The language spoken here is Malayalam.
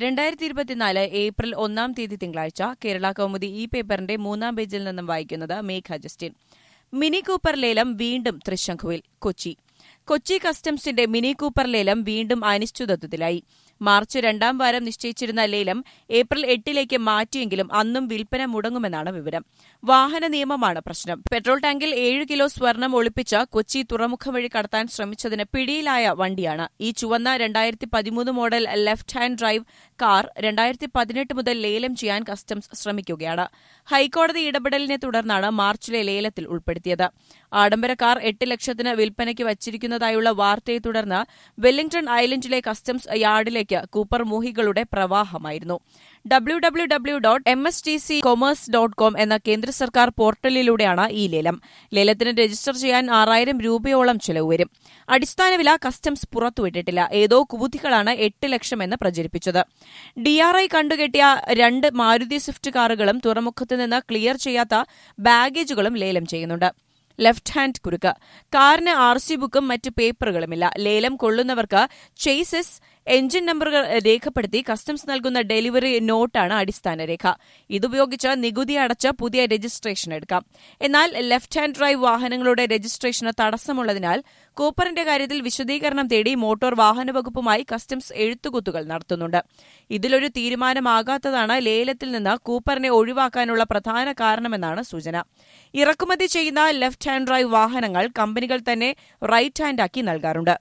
രണ്ടായിരത്തി ഇരുപത്തിനാല് ഏപ്രിൽ ഒന്നാം തീയതി തിങ്കളാഴ്ച കേരള കൗമുദി ഈ പേപ്പറിന്റെ മൂന്നാം പേജിൽ നിന്നും വായിക്കുന്നത് മേഘ ജസ്റ്റിൻ മിനി കൂപ്പർ ലേലം വീണ്ടും തൃശങ്കുവിൽ കൊച്ചി കൊച്ചി കസ്റ്റംസിന്റെ മിനി കൂപ്പർ ലേലം വീണ്ടും അനിശ്ചിതത്വത്തിലായി മാർച്ച് രണ്ടാം വാരം നിശ്ചയിച്ചിരുന്ന ലേലം ഏപ്രിൽ എട്ടിലേക്ക് മാറ്റിയെങ്കിലും അന്നും വിൽപ്പന മുടങ്ങുമെന്നാണ് വിവരം വാഹന നിയമമാണ് പ്രശ്നം പെട്രോൾ ടാങ്കിൽ ഏഴ് കിലോ സ്വർണം ഒളിപ്പിച്ച് കൊച്ചി തുറമുഖം വഴി കടത്താൻ ശ്രമിച്ചതിന് പിടിയിലായ വണ്ടിയാണ് ഈ ചുവന്ന രണ്ടായിരത്തി പതിമൂന്ന് model left hand drive car രണ്ടായിരത്തി പതിനെട്ട് മുതൽ ലേലം ചെയ്യാൻ കസ്റ്റംസ് ശ്രമിക്കുകയാണ് ഹൈക്കോടതി ഇടപെടലിനെ തുടർന്നാണ് മാർച്ചിലെ ലേലത്തിൽ ഉൾപ്പെടുത്തിയത് ആഡംബര കാർ എട്ട് ലക്ഷത്തിന് വിൽപ്പനയ്ക്ക് വച്ചിരിക്കുന്നതായുള്ള വാർത്തയെ തുടർന്ന് വെല്ലിംഗ്ടൺ ഐലൻഡിലെ കസ്റ്റംസ് യാർഡിലേക്ക് കൂപ്പർ മോഹികളുടെ പ്രവാഹമായിരുന്നു W W W dot M S T C commerce dot com എന്ന കേന്ദ്ര സർക്കാർ പോർട്ടലിലൂടെയാണ് ഈ ലേലം ലേലത്തിന് രജിസ്റ്റർ ചെയ്യാൻ ആറായിരം രൂപയോളം ചെലവ് വരും അടിസ്ഥാന വില കസ്റ്റംസ് പുറത്തുവിട്ടിട്ടില്ല ഏതോ കുബുദ്ധികളാണ് എട്ട് ലക്ഷമെന്ന് പ്രചരിപ്പിച്ചത് ഡിആർഐ കണ്ടുകെട്ടിയ രണ്ട് മാരുതി സ്വിഫ്റ്റ് കാറുകളും തുറമുഖത്ത് നിന്ന് ക്ലിയർ ചെയ്യാത്ത ബാഗേജുകളും ലേലം ചെയ്യുന്നുണ്ട് ലെഫ്റ്റ് ഹാൻഡ് കുരുക്ക് കാറിന് ആർ സി ബുക്കും മറ്റ് പേപ്പറുകളുമില്ല ലേലം കൊള്ളുന്നവർക്ക് ചേസസ് എഞ്ചിൻ നമ്പറുകൾ രേഖപ്പെടുത്തി കസ്റ്റംസ് നൽകുന്ന ഡെലിവറി നോട്ടാണ് അടിസ്ഥാന രേഖ ഇതുപയോഗിച്ച് നികുതി അടച്ച് പുതിയ രജിസ്ട്രേഷൻ എടുക്കാം എന്നാൽ ലെഫ്റ്റ് ഹാൻഡ് ഡ്രൈവ് വാഹനങ്ങളുടെ രജിസ്ട്രേഷന് തടസ്സമുള്ളതിനാൽ കൂപ്പറിന്റെ കാര്യത്തിൽ വിശദീകരണം തേടി മോട്ടോർ വാഹന വകുപ്പുമായി കസ്റ്റംസ് എഴുത്തുകുത്തുകൾ നടത്തുന്നുണ്ട് ഇതിലൊരു തീരുമാനമാകാത്തതാണ് ലേലത്തിൽ നിന്ന് കൂപ്പറിനെ ഒഴിവാക്കാനുള്ള പ്രധാന കാരണമെന്നാണ് സൂചന ഇറക്കുമതി ചെയ്യുന്ന ലെഫ്റ്റ് ഹാൻഡ് ഡ്രൈവ് വാഹനങ്ങൾ കമ്പനികൾ തന്നെ റൈറ്റ് ഹാൻഡാക്കി നൽകാറുണ്ട്